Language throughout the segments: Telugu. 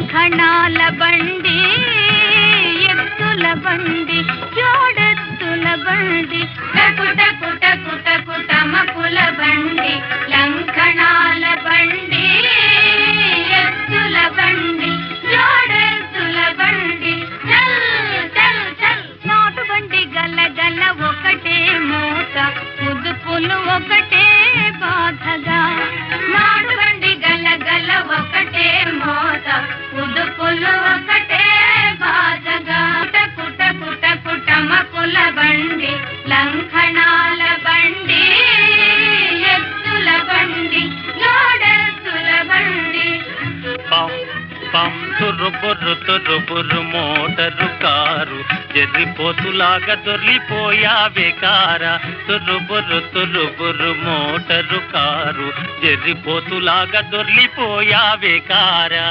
లంఘనాల బండి ఎత్తుల బండి జోడెత్తుల బండి టకుట కుట కుట కుటమకుల బండి లంఘనాల బండి ఎత్తుల బండి జోడెత్తుల బండి చల్ చల్ చల్ నాటు బండి గల గల ఒకటే మోత ముదుపులు ఒకటే బాధగా నాటు బండి గల గల ఒకటే మోత ముదుపులు ఒకటే బాధగా కుట కుట కుట కుటమకుల బండి లంఘనాల బండి ఎత్తుల బండి జోడెత్తుల బండి పం పం తురుబుర్రు తురుబుర్రు మోటరు కారు ఎర్రిపోతులాగా దొర్లిపోయావే కారా తురుబుర్రు తురుబుర్రు మోటరు కారు ఎర్రిపోతులాగా దొర్లిపోయావే కారా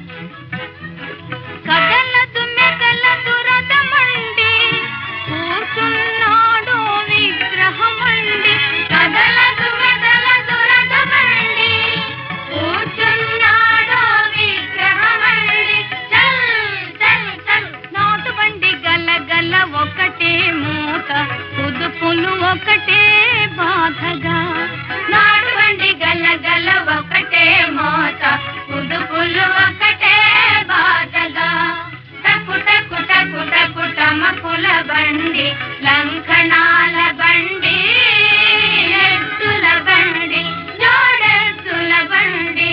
కదలదు మెదలదు రథమండి కూర్చున్నాడు విగ్రహమండి కదలదు మెదలదు రథమండి కూర్చున్నాడు విగ్రహమండి చల్ చల్ చల్ నాటు బండి గల గల ఒకటే మూట పుదుపులు ఒకటే బాధగా నాటు బండి గల గల ఒకటే మోత పుదుపులు ఒకటే బాధగా టకు టకు టకు టకు టమకుల బండి లంకణాల బండి ఎత్తుల బండి జోడెత్తుల బండి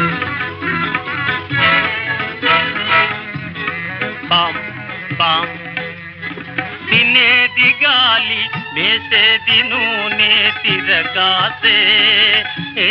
పాం పాం తినేది గాలి వేసేది నూనె తిరగాసే ఏ,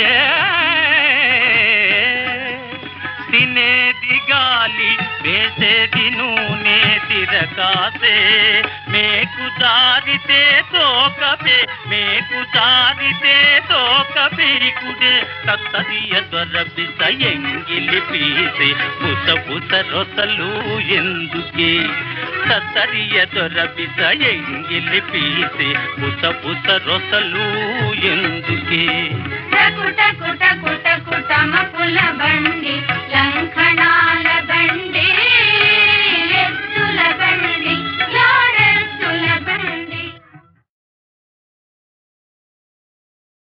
తినేది గాలి వేసేది నూనె తిరగాసే మేకు జారితే తోకపే మేకు జారితే తోక పీకుడే తత్తరియ దొరబిస ఎంగిలి పీసే బుస బుస రొసలు ఎందుకే తత్తరియ దొరబిస ఎంగిలి పీసే బుస బుస రొసలు ఎందుకే